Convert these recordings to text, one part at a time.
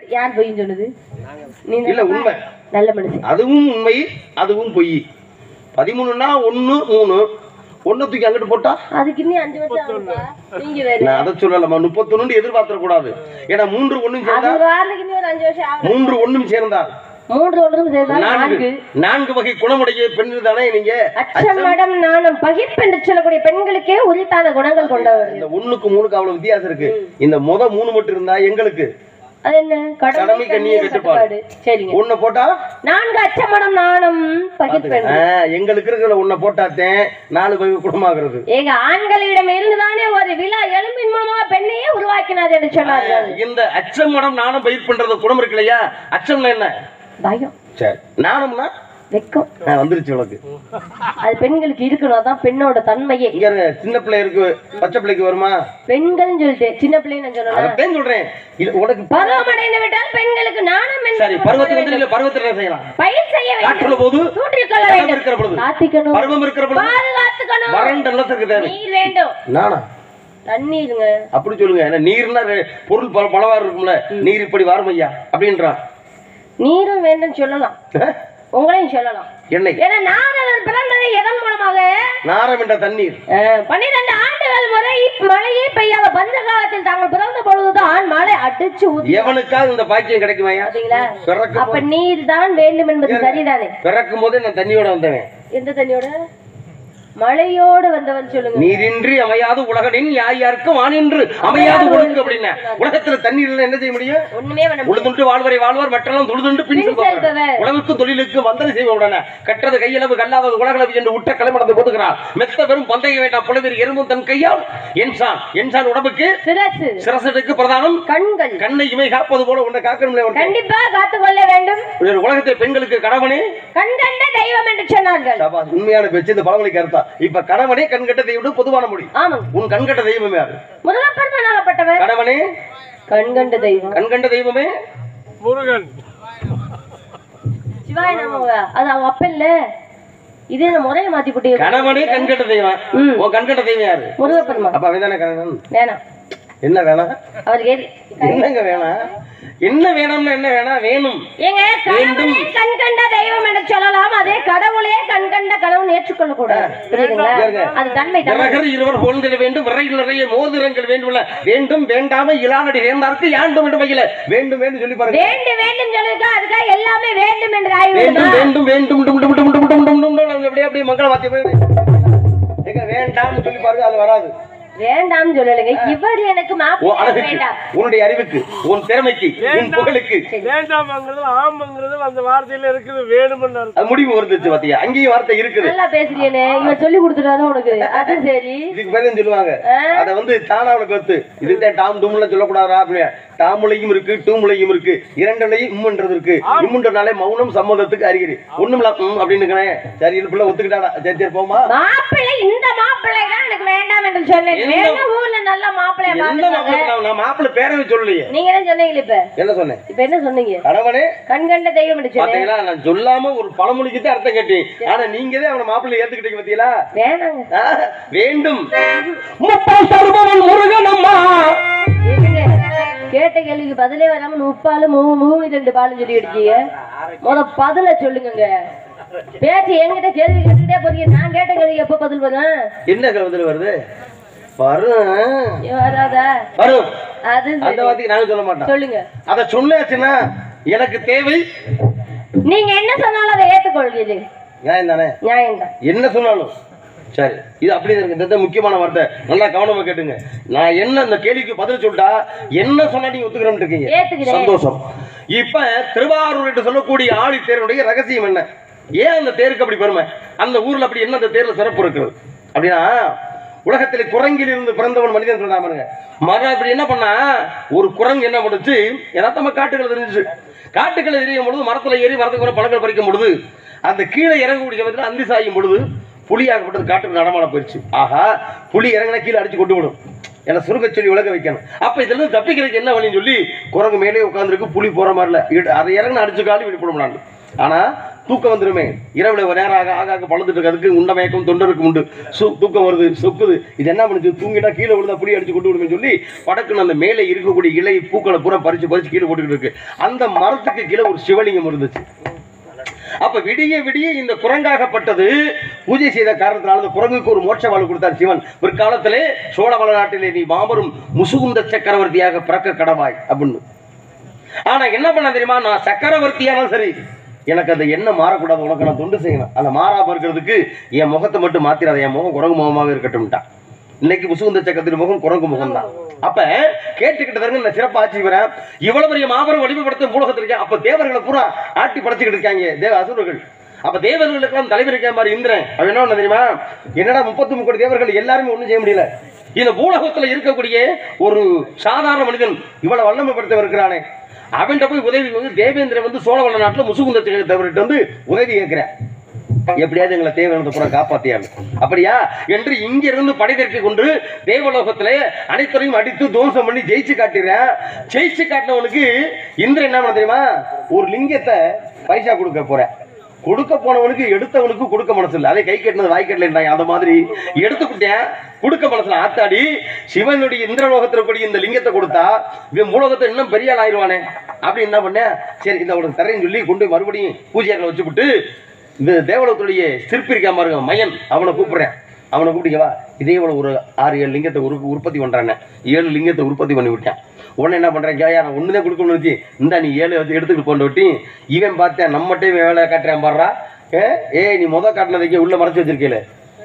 யார் பொய்ன்னு சொன்னது நீ இல்ல உண்மை நல்ல மனுஷன் அதுவும் உண்மை அதுவும் பொய் பதிமூணுன்னா ஒண்ணு மூணு ஒண்ணு தூக்கி அங்கிட்டு போட்டா அதுக்கு இன்னும் அஞ்சு வருஷம் ஆகும்பா. நீங்க வேற நான் அதை சொல்லலம்மா முப்பத்தொன்னு எதிர்பார்த்திட கூடாது ஏன்னா மூன்று ஒண்ணும் அது சேர்ந்தா வாரத்துக்கு இன்னும் ஒரு அஞ்சு வருஷம் ஆகும் மூன்று ஒண்ணும் சேர்ந்தால் மூன்று ஒன்றும் சேர்ந்தால் நான்கு நான்கு நான்கு வகை குணமுடைய பெண்கள் தானே நீங்க அச்சம் மடம் நாணம் பகிர்ப்பு என்று சொல்லக்கூடிய பெண்களுக்கே உரித்தான குணங்கள் கொண்டவர் இந்த ஒண்ணுக்கு மூணுக்கு அவ்வளவு வித்தியாசம் இருக்கு இந்த முத மூணு மட்டும் இருந்தா எங்களுக்கு அது என்ன கடமை கடமை கண்ணிய கண்ணிய கட்டுப்பாடு. கட்டுப்பாடு சரிங்க ஒண்ணு போட்டா நான்கு அச்சமடம் நாணம் பகிர்ப்பு ஆ, எங்களுக்கு இருக்கிற ஒன்ன போட்டாத்தேன் நாலு வகை குணமாகிறது எங்க ஆண்களிடம் இருந்துதானே ஒரு விழா எலும்பின் மூலமா பெண்ணையே உருவாக்கினார் என்று சொன்னார்கள் இந்த அச்சம் மடம் நாணம் பயிர் பண்றது குணம் இருக்கு இல்லையா அச்சம்னா என்ன பயம் சரி நாணம்னா வெக்கம் ஆ, வந்துருச்சு உனக்கு அது பெண்களுக்கு இருக்கணும் அதான் பெண்ணோட தன்மையே இங்க இருங்க, சின்ன பிள்ளை இருக்கு பச்சை பிள்ளைக்கு வருமா பெண்கள்னு சொல்லிட்டு சின்ன பிள்ளைன்னு நான் சொல்லலாம் அதைத்தான் சொல்றேன் இது உனக்கு பருவமடைந்து விட்டால் பெண்களுக்கு நாணம் என்று சரி பருவத்துக்கு வந்து இல்ல பருவத்துல என்ன செய்யலாம் பயிர் செய்ய வேண்டும் காற்றுள்ள போது தூற்றிக் கொள்ள பருவம் வேண்டும் இருக்கிற பொழுது காத்திக்கணும் பருவம் இருக்கிற பொழுது பாதுகாத்துக்கணும் வறண்ட நிலத்திற்கு தேவை நீர் வேண்டும் நானா தண்ணீருங்க அப்படி சொல்லுங்க ஏன்னா நீர்னா ரெ- பொருள் பல பலவாறு இருக்கும்ல நீர் இப்படி வரும் ஐயா அப்படின்றான் நீரும் வேண்டும் சொல்லலாம் உங்களையும் சொல்லலாம் என்னை ஏன்னா நாரவர் பிறந்தது எதன் மூலமாக நாரம் என்ற தண்ணீர் அஹ், பன்னிரண்டு ஆண்டுகள் முறை மழையே பெய்யாத பஞ்ச காலத்தில் தாங்கள் பிறந்த பொழுதுதான் மழை அடிச்சு ஊத்தி எவனுக்காவது இந்த பாக்கியம் கிடைக்குமாயா பாத்தீங்களா பிறக்கும் அப்ப நீர் தான் வேண்டும் என்பது சரிதானே பிறக்கும் போதே நான் தண்ணியோட வந்தவன் எந்த தண்ணியோட மழையோடு வந்தவன் சொல்லுங்க நீரின்றி அமையாது உலகனின் யார் யாருக்கும் வானின்று அமையாது ஒழுக்கு அப்படின்னா உலகத்துல தண்ணீர் இல்லைன்னா என்ன செய்ய முடியும் ஒண்ணுமே பண்ண முடியாது. உழுதுண்டு வாழ்வரை வாழ்வார் மற்றெல்லாம் தொழுதுண்டு பின் பின் செல்பவர் செல்பவர். உலகுக்கு தொழிலுக்கு வந்தனை செய்வ உடனே கட்டது கையளவு கல்லாதது உலகளவு என்று உற்ற களமடந்து போதுகிறார் மெத்த பெரும் பந்தய வேண்டாம் புலவீர் எறும்பும் தன் கையால் என்சான் என்சான் உடம்புக்கு சிரசு சிரசனுக்கு பிரதானம் கண்கள் கண்ணை இமை காப்பது போல உன்னை காக்கணும்ல உனக்கு. கண்டிப்பா காத்துக் கொள்ள வேண்டும் ஒரு உலகத்தில் பெண்களுக்கு கணவனே கண் கண்ட தெய்வம் என்று சொன்னார்கள் சபா, உண்மையான பேச்சு இந்த பழமொழி கருத்தா இப்ப கணவனே கண்கட்ட தெய்வம் பொதுவான மொழி ஆமாங்க உன் கண்கட்ட தெய்வமே யாரு முருகப்பெருமான் ஆகப்பட்டவர் கணவனே கண் கண்ட தெய்வம் கண்கண்ட தெய்வமே முருகன் சிவாய நமக அது அவங்க அப்ப இல்ல இதே இந்த முறையை மாத்தி போட்டு கணவனே கண்கட்ட தெய்வம் ம். உன் கண்கட்ட தெய்வம் யாரு முருகப்பெருமான் அப்ப அவன் தானே கணவன் வேணாம் என்ன வேணாம் அவருக்கு எது- என்னங்க வேணாம் என்ன வேணும்னா என்ன வேணாம் வேணும் ஏங்க கடவுளே கண் கண்ட தெய்வம் என்று சொல்லலாம் அதே கடவுளே கண் கண்ட கடவுள் ஏற்றுக்கொள்ள கூடாது புரியுதுங்களா ஏங்க. அது தன்மை தன்மை விறகர் இருவர் போன்கள் வேண்டும் விறகில் நிறைய மோதிரங்கள் வேண்டும் வேண்டும் வேண்டாம இளானடி சேர்ந்தாருக்கு யாண்டும் வேண்டும் வைக்கல வேண்டும் வேண்டும் சொல்லி பாருங்க வேண்டும் வேண்டும் சொல்லிருக்கா அதுக்காக எல்லாமே வேண்டும் என்று வேண்டும் ஆய்வு வேண்டும் வேண்டும் டும் டும் டும் டும் டும் டும் டும் டும் டும் அப்படியே அப்படியே மங்கள வாத்தியம் போய் எங்க வேண்டாம்னு சொல்லி பாருங்க அது வராது வேண்டாம் சொல்லலைங்க இவர் எனக்கு உன் மாப்பிள்ளை அழகுக்கு வேண்டாம் உன்னுடைய அறிவுக்கு உன் திறமைக்கு உன் புகழுக்கு வேண்டாம்ங்கிறது ஆமாங்கிறது அந்த வார்த்தையில இருக்குது வேணும்னு அர்த்தம். அது முடிவு வந்துருச்சு பாத்தியா அங்கேயும் வார்த்தை இருக்குது நல்லா பேசுறியனே இவன் சொல்லி கொடுத்துட்டாதான் உனக்கு அது சரி இதுக்கு பேர் தான் சொல்லுவாங்க அத வந்து தானாவில கத்து இதுதான் டாம் டும்ல சொல்லக்கூடாதா அப்படியே டாமுலையும் இருக்கு டூமுலையும் இருக்கு இரண்டுலையும் இம்முன்றது இருக்கு இம்முன்றனாலே மௌனம் சம்மதத்துக்கு அறிகுறி ஒண்ணுமில்ல ம் அப்படின்னு இருக்கிறேன். சரி இது பிள்ளை ஒத்துக்கிட்டாடா சரி சரி போமா மாப்பிள்ளை இந்த மாப்பிள்ளை தான் எனக்கு வேண்டாம் என்று சொன்னேன் என்ன? வேற ஊர்ல நல்ல மாப்பிள்ளைய எந்த பாத்துட்டாங்க மாப்பிள்ளை நான் நான் மாப்பிள்ளை பேரவே சொல்லலையே நீங்க என்ன சொன்னீங்க இப்ப என்ன சொன்னேன் இப்ப என்ன சொன்னீங்க கணவனே கண் கண்ட தெய்வம் என்று சொன்னேன் பாத்தீங்களா நான் சொல்லாம ஒரு பழமொழிக்கு தான் அர்த்தம் கேட்டேன் ஆனா நீங்க தான் அவன மாப்பிள்ளை ஏத்துக்கிட்டீங்க பாத்தீங்களா வேணாங்க ஆ, வேண்டும் முப்பால் தருபவன் முருகன் அம்மா என்னங்க, கேட்ட கேள்விக்கு பதிலே வராம முப்பாலு மூ மூணு ரெண்டு பாலும் சொல்லி அடிச்சீங்க முத பதில சொல்லுங்க பேச்சு என்கிட்ட கேள்வி கேட்டுக்கிட்டே போறீங்க நான் கேட்ட கேள்வி எப்ப பதில் வரும் என்ன கருத்துல வருது வரும் ஏன் வராதா வரும் அது அந்த சரி. வார்த்தைக்கு நாங்க சொல்ல மாட்டோம் சொல்லுங்க அத சொன்னாச்சுன்னா எனக்கு தேவை நீங்க என்ன சொன்னாலும் அதை ஏத்துக்கொள்கிறீர்கள் நியாயம் தானே நியாயம் தான் என்ன சொன்னாலும் சரி இது அப்படியே இருக்கு இந்த முக்கியமான வார்த்தை நல்லா கவனமா கேட்டுங்க நான் என்ன அந்த கேள்விக்கு பதில் சொல்லிட்டா என்ன சொன்னா நீங்க ஒத்துக்கிறோம் இருக்கீங்க ஏத்துக்கிறேன். சந்தோஷம் இப்ப திருவாரூர் என்று சொல்லக்கூடிய ஆழி தேருடைய ரகசியம் என்ன ஏன் அந்த தேருக்கு அப்படி பெருமை அந்த ஊர்ல அப்படி என்ன அந்த தேர்ல சிறப்பு இருக்கிறது அப்படின்னா உலகத்திலே குரங்கில் இருந்து பிறந்தவன் மனிதன் சொன்னாமனுங்க மரம் இப்படி என்ன பண்ணா ஒரு குரங்கு என்ன பண்ணுச்சு யதார்த்தமா காட்டுகள் தெரிஞ்சுச்சு காட்டுகளை எரியும் பொழுது மரத்துல ஏறி மரத்துக்கு வர பழங்கள் பறிக்கும் பொழுது அந்த கீழே இறங்கக்கூடிய சமயத்துல அந்தி சாயும் பொழுது புலியாகப்பட்டது காட்டுக்கு நடமாட போயிடுச்சு ஆஹா புலி இறங்கினா கீழே அடிச்சு கொண்டு விடும் என சுருக்க சொல்லி விளக்க வைக்கணும் அப்ப இதுல இருந்து தப்பிக்கிறதுக்கு என்ன வழின்னு சொல்லி குரங்கு மேலே உட்காந்துருக்கு புலி போற மாதிரி இல்ல இடு- அதை இறங்கின அடிச்சு காலி விடுபடும்னாண்டு ஆனா தூக்கம் வந்துருமே இரவுல ஒரு நேரம் ஆக ஆக ஆக பழுதுட்டு இருக்கு அதுக்கு உண்ட மயக்கம் தொண்டருக்கு உண்டு சு தூக்கம் வருது சொக்குது இது என்ன பண்ணுச்சு தூங்கிட்டா கீழே விழுந்தா புளி அடிச்சு கொண்டு விடுமே சொல்லி படக்குன்னு அந்த மேலே இருக்கக்கூடிய இலை பூக்களை பூரா பறிச்சு பறிச்சு கீழே போட்டுக்கிட்டு இருக்கு அந்த மரத்துக்கு கீழே ஒரு சிவலிங்கம் இருந்துச்சு அப்ப விடிய விடிய இந்த குரங்காகப்பட்டது பூஜை செய்த காரணத்தினால அந்த குரங்குக்கு ஒரு மோட்ச வாழ்வு கொடுத்தார் சிவன் பிற்காலத்திலே சோழவள நாட்டிலே நீ மாபெரும் முசுகுந்த சக்கரவர்த்தியாக பிறக்க கடவாய் அப்படின்னு ஆனா என்ன பண்ண தெரியுமா நான் சக்கரவர்த்தியானாலும் சரி எனக்கு அந்த எண்ணம் மாறக்கூடாது உனக்கு நான் தொண்டு செய்யணும் அந்த மாறாம இருக்கிறதுக்கு என் முகத்தை மட்டும் மாத்திராத என் முகம் குரங்கு முகமாவே இருக்கட்டும்ட்டான் இன்னைக்கு முசுகுந்த சக்கரத்தின் முகம் குரங்கு முகம் தான் அப்ப கேட்டுக்கிட்டு தாங்க நான் சிறப்பா ஆட்சி வரேன் இவ்வளவு பெரிய மாபெரும் வடிவப்படுத்த மூலகத்தில் இருக்கேன் அப்ப தேவர்களை பூரா ஆட்டி படைச்சுக்கிட்டு இருக்காங்க தேவ அசுரர்கள் அப்ப தேவர்களுக்கெல்லாம் தலைவர் இருக்க மாதிரி இந்திரன் அவன் என்ன பண்ணான் தெரியுமா என்னடா முப்பத்தி முக்கோடி தேவர்கள் எல்லாருமே ஒண்ணும் செய்ய முடியல இந்த பூலகத்துல இருக்கக்கூடிய ஒரு சாதாரண மனிதன் இவ்வளவு வல்லமை படுத்தவர் இருக்கிறானே அவன்கிட்ட போய் உதவி வந்து தேவேந்திரன் வந்து சோழவள நாட்டுல முசுகுந்த தேவர்கிட்ட வந்து உதவி கேட்கிறேன் எப்படியாவது எங்களை தேவனத்தை பூரா காப்பாத்தியாங்க அப்படியா என்று இங்கிருந்து படை திரட்டி கொண்டு தேவலோகத்திலே அனைத்தரையும் அடித்து துவம்சம் பண்ணி ஜெயிச்சு காட்டிடுறேன் ஜெயிச்சு காட்டினவனுக்கு இந்திரன் என்ன பண்ண தெரியுமா ஒரு லிங்கத்தை பைசா கொடுக்க போறேன் கொடுக்க போனவனுக்கு எடுத்தவனுக்கு கொடுக்க மனசு இல்லை அதே கை கட்டினது வாய் கட்டல அந்த மாதிரி எடுத்துக்கிட்டேன் கொடுக்க மனசுல ஆத்தாடி சிவனுடைய இந்திரலோகத்தில் கூடிய இந்த லிங்கத்தை கொடுத்தா இவன் மூலகத்தை இன்னும் பெரிய ஆள் ஆயிடுவானே அப்படி என்ன பண்ணேன் சரி இந்த உனக்கு தரேன்னு சொல்லி கொண்டு போய் மறுபடியும் பூஜையாரில் வச்சுவிட்டு இந்த தேவலோகத்துடைய சிற்பி இருக்கா பாருங்க மயன் அவனை கூப்பிடுறேன் அவனை கூப்பிட்டு வா இதே போல ஒரு ஆறு ஏழு லிங்கத்தை உரு உற்பத்தி பண்றானே ஏழு லிங்கத்தை உற்பத்தி பண்ணி விட்டேன் உடனே என்ன பண்றேன் கேயா நான் ஒண்ணுதான் கொடுக்கணும்னு வச்சு இந்த நீ ஏழு வச்சு எடுத்துக்கிட்டு போன விட்டி இவன் பார்த்தேன் நம்மகிட்டே இவன் வேலை காட்டுறேன் பாடுறா ஏ ஏய் நீ முத காட்டினதைக்கு உள்ள மறைச்சு வச்சிருக்கீல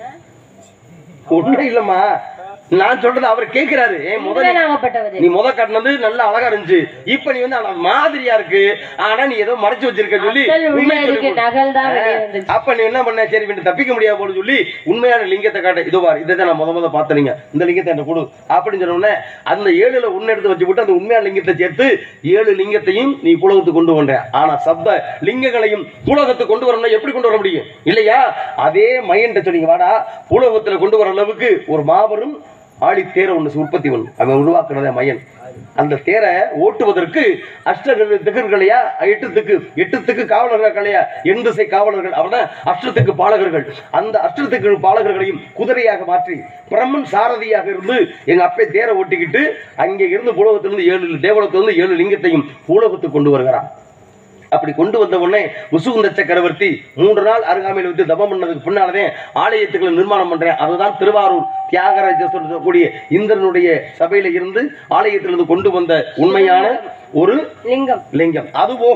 ஒண்ணும் இல்லம்மா நான் சொல்றது அவர் கேட்கிறாரு ஏன் முத நீ- இந்திரனாகப்பட்டவர் நீ முத கட்டினது நல்லா அழகா இருந்துச்சு இப்ப நீ வந்து ஆனா மாதிரியா இருக்கு ஆனா நீ ஏதோ மறைச்சு வச்சிருக்க சொல்லி அசல் உண்மை உண்மையை சொல்லி இருக்கு கொடு. நகல் தான் வெளியே வந்துச்சு அப்ப நீ என்ன பண்ண சரி இவன் தப்பிக்க முடியாது போல சொல்லி உண்மையான லிங்கத்தை காட்ட இதோ பாரு இதை தான் நான் முத முத பார்த்தீங்க இந்த லிங்கத்தை என்ன கொடு அப்படின்னு சொன்ன உடனே அந்த ஏழுல ஒன்னு எடுத்து வச்சு விட்டு அந்த உண்மையான லிங்கத்தை சேர்த்து ஏழு லிங்கத்தையும் நீ புலகத்துக்கு கொண்டு வந்த ஆனா சப்த லிங்கங்களையும் புலகத்துக்கு கொண்டு வரணும்னா எப்படி கொண்டு வர முடியும் இல்லையா அதே மையன்ட்ட சொன்னீங்க வாடா புலகத்துல கொண்டு வர அளவுக்கு ஒரு மாபெரும் ஆழி தேரை ஒன்று உற்பத்தி பண்ணு அவன் உருவாக்குனதே மையன் அந்த தேரை ஓட்டுவதற்கு அஷ்ட திகர்களையா எட்டுத்துக்கு எட்டுத்துக்கு காவலர்கள் கலையா எண் திசை காவலர்கள் அவன அஷ்டத்துக்கு பாலகர்கள் அந்த அஷ்டத்துக்கு பாலகர்களையும் குதிரையாக மாற்றி பிரம்மன் சாரதியாக இருந்து எங்க அப்பே தேரை ஓட்டிக்கிட்டு அங்கே இருந்து பூலகத்திலிருந்து ஏழு தேவலத்திலிருந்து ஏழு லிங்கத்தையும் பூலகத்துக்கு கொண்டு வருகிறான் அப்படி கொண்டு வந்த உடனே முசுகுந்த சக்கரவர்த்தி மூன்று நாள் அருகாமையில் வைத்து தபம் பண்ணதுக்கு பின்னாலதே ஆலயத்துக்களை நிர்மாணம் பண்றேன் அதுதான் திருவாரூர் தியாகராஜேஸ்வரர் சொல்லக்கூடிய இந்திரனுடைய சபையில இருந்து ஆலயத்திலிருந்து கொண்டு வந்த உண்மையான ஒரு லிங்கம் லிங்கம் அது போக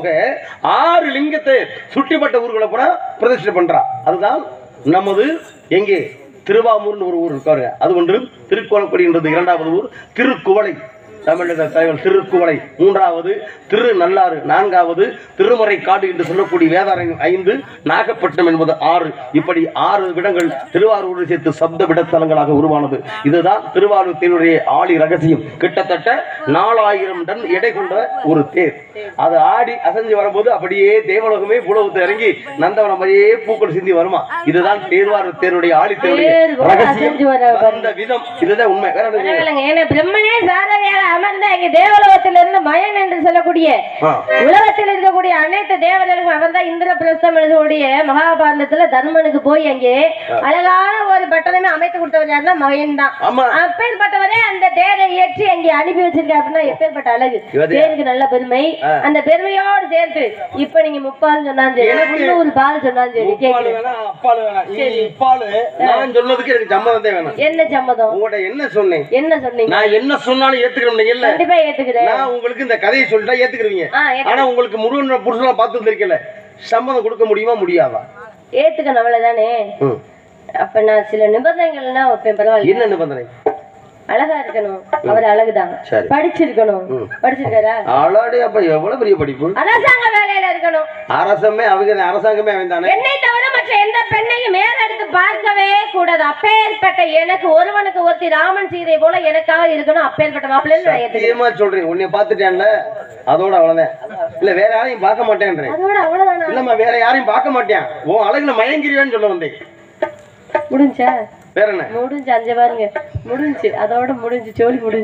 ஆறு லிங்கத்தை சுற்றிப்பட்ட ஊர்களை பூரா பிரதிஷ்டை பண்றா அதுதான் நமது எங்கே திருவாமூர்னு ஒரு ஊர் இருக்காரு அது ஒன்று திருக்கோலக்குடின்றது இரண்டாவது ஊர் திருக்குவளை தமிழக தலைவர் திருக்குவளை மூன்றாவது திரு நல்லாறு நான்காவது திருமறை காடு என்று சொல்லக்கூடிய வேதாரண்யம் ஐந்து நாகப்பட்டினம் என்பது ஆறு இப்படி ஆறு விடங்கள் திருவாரூரை சேர்த்து சப்த விடத்தலங்களாக உருவானது இதுதான் திருவாரூர் தேருடைய ஆளி ரகசியம் கிட்டத்தட்ட நாலாயிரம் டன் எடை கொண்ட ஒரு தேர் அது ஆடி அசைஞ்சு வரும்போது அப்படியே தேவலோகமே புலவத்தை இறங்கி நந்தவனம் மாதிரியே பூக்கள் சிந்தி வருமா இதுதான் தேர்வாரூர் தேருடைய ஆளி தேருடைய தேர் கூட ரகசியம் அசைஞ்சு வர வந்த விதம் இதுதான் உண்மை வேற ஒண்ணும் கிடையாது. பரவாயில்லைங்க. ஏன்னா பிரம்மனே சாரதியாக அமர்ந்த இங்க தேவலோகத்திலிருந்து மயன் என்று சொல்லக்கூடிய ஆ. உலகத்தில் இருக்கக்கூடிய அனைத்து தேவர்களுக்கும் அவன் தான் இந்திர பிரஸ்தம் எழுதக்கூடிய மகாபாரதத்துல தர்மனுக்கு போய் அங்கே அழகான ஒரு பட்டணமே அமைத்து கொடுத்தவர் யாருன்னா மயன் தான் ஆமா அப்பேற்பட்டவரே அந்த தேரை ஏற்றி அங்கே அனுப்பி வச்சிருக்க அப்படின்னா எப்பேற்பட்ட அழகு இவரு- தேருக்கு நல்ல பெருமை ஆ. அந்த பெருமையோடு சேர்த்து இப்ப நீங்க முப்பால் சொன்னாலும் சரி எனக்கு- முன்னூறு பால் சொன்னாலும் சரி முப்பாலு கேக்குது வேணாம் அப்பாலு வேணாம் இ- இப்பாலு நான் சொன்னதுக்கு எனக்கு சம்மதம் தான் வேணும் என்ன சம்மதம் உங்கள்ட்ட என்ன சொன்னேன் என்ன சொன்னீங்க நான் என்ன சொன்னாலும் ஏத்துக்கணும் இல்ல கண்டிப்பா ஏத்துக்கிறேன் நான் உங்களுக்கு இந்த கதையை சொல்லிட்டா ஏத்துக்கிறீங்க ஆ, ஏத்துக்கிறேன். ஆனா உங்களுக்கு முருகன் புருஷனா பார்த்து வந்திருக்கல சம்மதம் கொடுக்க முடியுமா முடியாதா ஏத்துக்கணும் அவ்வளவுதானே ம். அப்ப நான் சில நிபந்தனைகள்லாம் வைப்பேன் பரவாயில்ல என்ன நிபந்தனை அழகா இருக்கணும் அவர் அழகுதான் சரி. படிச்சிருக்கணும் ம். படிச்சிருக்காரா ஆளாடி அப்ப எவ்வளவு பெரிய படிப்பு அரசாங்க வேலையில இருக்கணும் அரசமே அவங்க தான், அரசாங்கமே அவன் தானே என்னை தவிர மற்ற எந்த பெண்ணையும் மேலெடுத்து பார்க்கவே கூடாது அப்பேற்பட்ட எனக்கு ஒருவனுக்கு ஒருத்தி ராமன் சீதை போல எனக்காக இருக்கணும் அப்பேற்பட்ட மாப்பிள்ளைன்னு நான் ஏத்துக்கிறேன் சத்தியமா சொல்றேன் உன்னை பார்த்துட்டேன்ல அதோட அவ்வளவுதான் இல்ல வேற யாரையும் பார்க்க மாட்டேன்றேன் அதோட அவ்வளவுதானா இல்லம்மா வேற யாரையும் பார்க்க மாட்டேன் உன் அழகுல மயங்கிருவேன்னு சொல்ல வந்தேன் முடிஞ்சா வேற என்ன முடிஞ்சு அஞ்சு பாருங்க முடிஞ்சு அதோட முடிஞ்சு ஜோலி முடிஞ்சு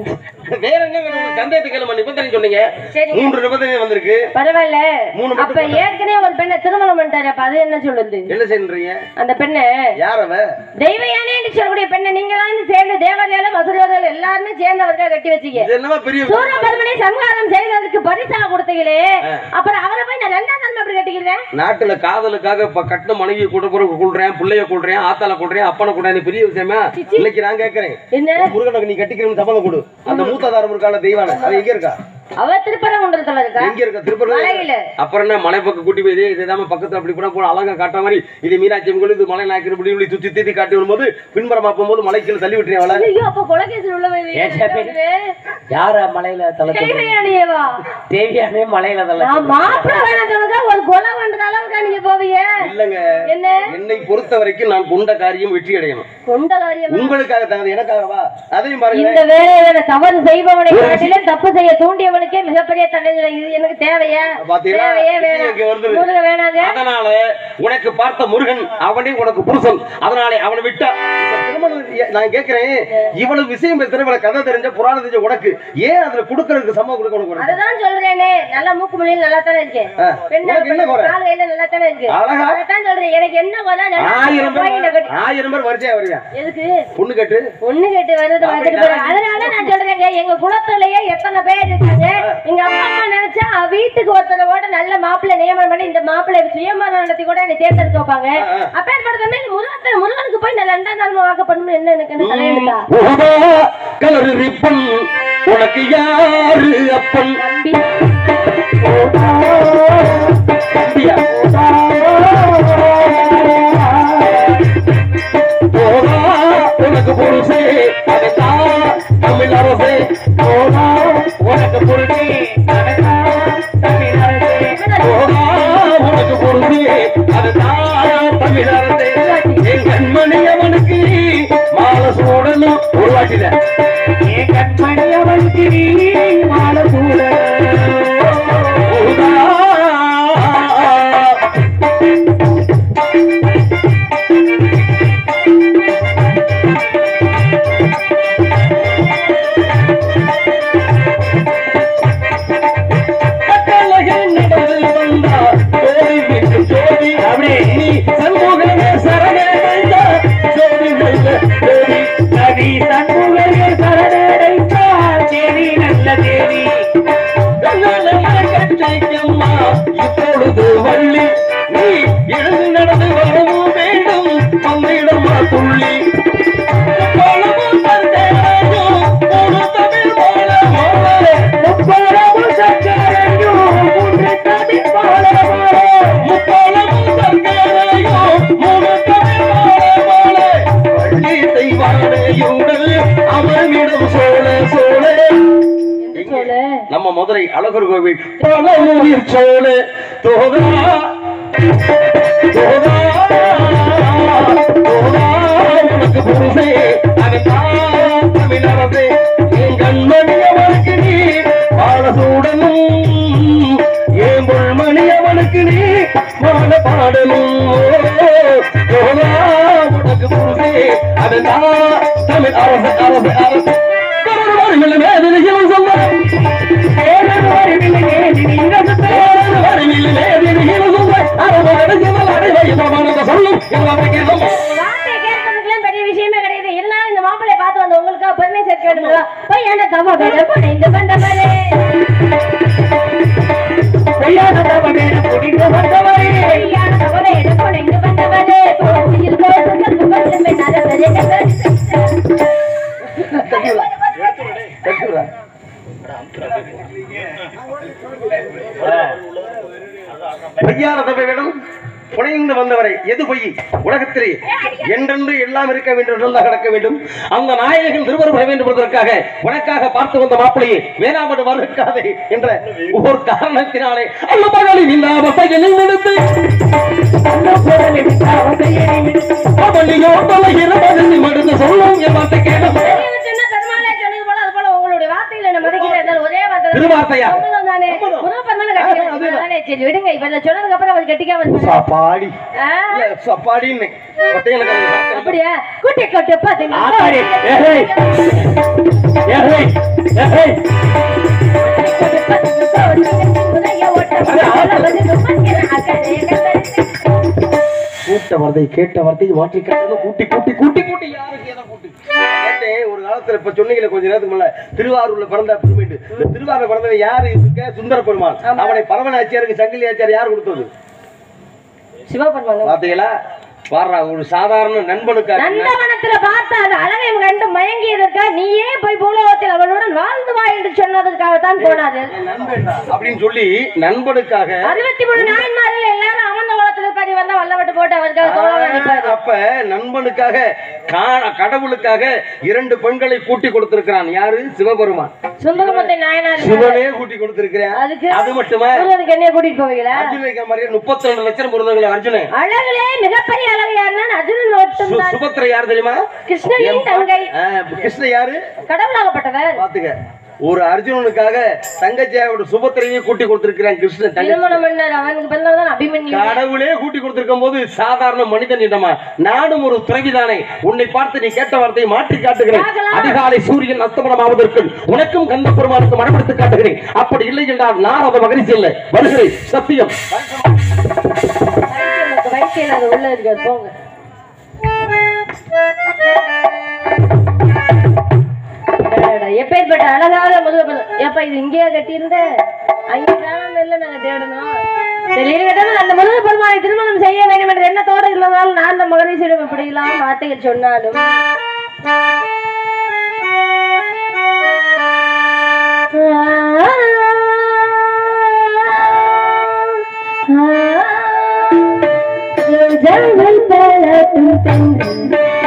வேற என்ன வேணும் உங்களுக்கு சந்தேகத்துக்கு கேளுமா நிபந்தனை சொன்னீங்க சரிங்க. மூன்று நிபந்தனை வந்திருக்கு பரவாயில்ல மூணு மட்டும் அப்ப ஏற்கனவே ஒரு பெண்ணை திருமணம் பண்ணிட்டாரு அப்ப அது என்ன சொல்லுது என்ன செய்யறீங்க அந்த பெண்ணை யார் அவ தெய்வ யானைன்னு சொல்லக்கூடிய பெண்ணை நீங்க தான் சேர்ந்து தேவதையால மசுரர்கள் எல்லாருமே சேர்ந்து அவருக்கா கட்டி வச்சீங்க இது என்னமா பெரிய சூரபத்மனை சம்ஹாரம் செய்ததுக்கு பரிசா கொடுத்தீங்களே அப்புறம் அவரை போய் நான் ரெண்டாம் தன்மை அப்படி கட்டிக்கிறேன் நாட்டுல காதலுக்காக இப்ப கட்டின மனைவியை கூட பிறகு கொள்றேன் பிள்ளைய கொள்றேன் ஆத்தால கொள்றேன் அப்பனை கொள்றேன் இது பெரிய விஷயமா இன்னைக்கு நான் கேட்கறேன் என்ன முருகனுக்கு நீ கட்டிக்கிறேன்னு சம்மதம் கொடு அந்த மூத்தாதாரம் இருக்கான தெய்வான அது எங்க இருக்கா அவ திருப்பரங்குன்றத்துல இருக்கா எங்க இருக்கா திருப்பதி மலையில அப்புறம் என்ன மலை பக்கம் கூட்டி போய் இதுதான் பக்கத்துல அப்படி கூட போன அழகா காட்டுற மாதிரி இது மீனாட்சி அம்மன் இது மலை நாயக்கர் இப்படி இப்படி சுத்தி சுத்தி காட்டி வரும்போது பின்புறமா போகும்போது மலைக்கு தள்ளி விட்டுறேன் அவளை ஐயோ அப்ப கொலகேசல் ஏன் சாமி? யார மலையில தலை தெய்வயானியேவா தேவியானே மலையில தலை நான் மாப்பிள்ள வேணாம் சொன்னதா ஒரு கொலை பண்ற அளவுக்கு நீங்க போவீங்க இல்லங்க என்ன என்னை பொறுத்த வரைக்கும் நான் கொண்ட காரியம் வெற்றி அடையணும் கொண்ட காரியம் உங்களுக்காக தகுந்த எனக்காகவா அதையும் இந்த பாருங்க வேலையில தவறு செய்பவனை காட்டிலும் தப்பு செய்ய தூண்டியவனுக்கே மிகப்பெரிய தண்டனை இது எனக்கு தேவையா பாத்தீங்களா? தேவையே விஷயம் இங்க வருது. வேணாம் முருகன் வேணாங்க அதனால உனக்கு பார்த்த முருகன் அவனே உனக்கு புருஷன் அதனாலே அவனை விட்டா இப்ப திருமணம் ஏ- நான் கேட்கிறேன் இவ்வளவு விஷயம் பேசுற இவ்வளவு கதை தெரிஞ்ச புராணம் தெரிஞ்ச உனக்கு ஏன் அதுல கொடுக்கறதுக்கு சமம் கொடுக்க உனக்கு வருது? அதுதான் சொல்றேனே நல்லா மூக்கு மொழியில் நல்லா தானே இருக்கேன் ஆ. பெண்ணா உனக்கு என்ன குறை? கால் கையில நல்லா தானே இருக்கு அழகா? அதான் சொல்றேன் எனக்கு என்ன குறை நல்லா ஆயிரம் போய் இந்த பேர் கட்டி- ஆயிரம் பேர் வரிசையா வருவியா எதுக்கு பொண்ணு கேட்டு ஒண்ணு கேட்டு வருது வந்துட்டு போறாங்க அதனால நான் சொல்றேங்க எங்க குலத்திலேயே எத்தனை பேர் இருக்காங்க எங்க அப்பா அம்மா நினைச்சா வீட்டுக்கு ஒருத்தரை கூட நல்ல மாப்பிள்ளை நியமனம் பண்ணி இந்த மாப்பிள்ளை சுயமரம் நடத்தி கூட என்னை தேர்ந்தெடுக்க வைப்பாங்க அப்பேற்பட்ட முருகன் முருகனுக்கு போய் நான் ரெண்டாம் நாள் வாக்கப்படணும் என்ன எனக்கு என்ன தலையெழுத்தா கலரு ரிப்பன் உனக்கு யாரு அப்பன் நம்பி அப்படியா? போதா உனக்கு புருஷே அதுதான் தமிழ் அரசே போதா உனக்கு புருஷே அதுதான் தமிழ் அரசே போதா உனக்கு புருஷே அதுதான் தமிழ் அரசே என் கண்மணி அவனுக்கு மாலை சூடணும் ஒரு வாட்டில என் கண்மணி அவனுக்கு மாலை சூடணும் இப்பொழுது வள்ளி நீ எழுந்து நடந்து வரவும் வேண்டும் அம்மையிடமா துள்ளி பலமும் தந்தேனையும் ஒரு தமிழ் மால மாலை முப்பலமும் சக்கரையும் மூன்று தமிழ் மால மாலை முப்பலமும் சக்கரையும் மூணு தமிழ் மால மாலை வள்ளி தெய்வானையுடல் அவனிடம் சோழ சோழ என்று சொல்லு நம்ம மதுரை அழகர் கோவில் பழமுதிர் சோழ தோதா தோதா தோதா உனக்கு புருஷே அதுதான் தமிழரசே என் கண்மணி அவனுக்கு நீ வாழ சூடணும் என் பொன்மணி அவனுக்கு நீ வாழ பாடணும் தோதா உனக்கு புருஷே அதுதான் தமிழ் அரசு அரசு அரசு மேதிரிகளும் சொல்ல வார்த்தை கேட்கறதுக்குலாம் பெரிய விஷயமே கிடையாது இருந்தாலும் இந்த மாப்பிள்ளைய பார்த்து வந்த உங்களுக்காக பெருமை சேர்க்க வேண்டுங்களா போய் என்ன தவ வேலை புனைந்து வந்தவரே பொய்யான தவ வேலை புனைந்து வந்தவரே பொய்யான தவ வேலை புனைந்து வந்தவரே கோவிலில் கோசத்துக்கு வந்து நரசரே பொய்யானதை வேணும் புனைந்து வந்தவரை எது பொய் உலகத்திலே என்றென்று எல்லாம் இருக்க வேண்டும் நல்லா கிடக்க வேண்டும் அந்த நாயகன் திருவருள் வர வேண்டும் என்பதற்காக உனக்காக பார்த்து வந்த மாப்பிளையை வேணாமட்டு மறுக்காதே என்ற ஒரு காரணத்தினாலே அந்த மகளின் இந்த அவசையை நிமிர்ந்து அவனையோ தொலைகிற மனதை மடுத்து சொல்லும் என் வார்த்தை கேளும் சின்ன பெருமாளே சொன்னது போல அது போல உங்களுடைய வார்த்தையில நான் மதிக்கிறேன் இருந்தாலும் ஒரே வார்த்தை தான். திருவார்த்தையா? சம்மதம் தானே முருக பெருமாளை கட்டிக்க தானே சரி விடுங்க இவர சொன்னதுக்கு அப்புறம் அவர் கட்டிக்காம இருப்பாரு. சாப்பாடி ஆ, இல்ல, சாப்பாடின்னு ஒத்தையை எனக்கு அந்த வார்த்தை அப்படியா குட்டி கொட்டு பாத்தீங்களா ஆத்தாடி, ஏய். ஏய் ஏய், கூட்ட வார்த்தை கேட்ட வார்த்தைக்கு மாற்றி காட்டுறது கூட்டி கூட்டி கூட்டி கூட்டி யாருக்கு எதை கூட்டி கேட்டேன் ஒரு காலத்துல இப்ப சொன்னீங்களே கொஞ்ச நேரத்துக்கு முன்னால திருவாரூர்ல பிறந்த பெருமைட்டு இந்த திருவாரூர் பிறந்தவன் யாரு இருக்க சுந்தர பெருமான் அவனை பரவனாச்சியாருக்கு சங்கிலி ஆச்சியார் யார் கொடுத்தது சிவபெருமான் பாத்தீங்களா பாடுறா ஒரு சாதாரண நண்பனுக்காக நந்தவனத்துல பார்த்த அந்த அழகை கண்டு மயங்கியதற்கா நீயே போய் பூலோகத்தில் அவளுடன் வாழ்ந்து வா என்று சொன்னதற்காகத்தான் போனாது நண்பன்டா அப்படின்னு சொல்லி நண்பனுக்காக அறுபத்தி மூணு நாயன்மார்கள் எல்லாரும் அமர்ந்த குளத்துல இருப்பாரு வந்தா வல்லவட்டு போட்டு அவருக்காக தோழமா நிப்பாரு அப்ப நண்பனுக்காக கா- கடவுளுக்காக இரண்டு பெண்களை கூட்டி கொடுத்திருக்கிறான் யாரு சிவபெருமான் சுந்தரமத்தை நாயனார் சிவனே கூட்டி கொடுத்திருக்கிறேன் அதுக்கு அது மட்டுமா முருகனுக்கு என்னைய கூட்டிட்டு போவீங்களா அர்ஜுனுக்கு மாதிரியே முப்பத்தி ரெண்டு லட்சம் பொருந்தவங்களை அர்ஜுனன் அழகுலே மிகப்பெரிய அழகு யாருன்னா அர்ஜுனன் மட்டும் சு- தான் சுபத்திரை யார் தெரியுமா கிருஷ்ணனின் தங்கை ஆ, கிருஷ்ண யாரு கடவுளாகப்பட்டவர் பாத்துக்க ஒரு அர்ஜுனனுக்காக தங்கச்சியாவோட சுபத்திரையே கூட்டி கொடுத்திருக்கிறான் கிருஷ்ணன் தங்கச்சி. திருமணம் பண்ணார் அவனுக்கு பிறந்தவன் அபிமன்யு கடவுளே கூட்டி கொடுத்திருக்கும் போது சாதாரண மனிதன் இடமா நானும் ஒரு துறவிதானே உன்னை பார்த்து நீ கேட்ட வார்த்தையை மாற்றி காட்டுகிறேன் பார்க்கலாம். அதிகாலை சூரியன் அஸ்தமனம் ஆவதற்குள் உனக்கும் கந்த பெருமானுக்கு மனப்படுத்தி காட்டுகிறேன் அப்படி இல்லை என்றால் நான் அதை மகிழ்ச்சி இல்லை வருகிறேன் சத்தியம் வைத்தியம் வைத்தியம் அது உள்ள இருக்காது போங்க அடடா, எப்பேற்பட்ட அழகாக முதுக ஏப்பா இது இங்கேயா கட்டியிருந்த அங்கே காணாம இல்லை நாங்க தேடணும் சரி இருக்கட்டும் அந்த முருக பெருமானை திருமணம் செய்ய வேண்டும் என்ற எண்ணத்தோடு இருந்ததால் நான் அந்த மகரிஷியிடம் இப்படியெல்லாம் வார்த்தைகள் சொன்னாலும் ஜன்னல் தளத்தும் பெண்கள்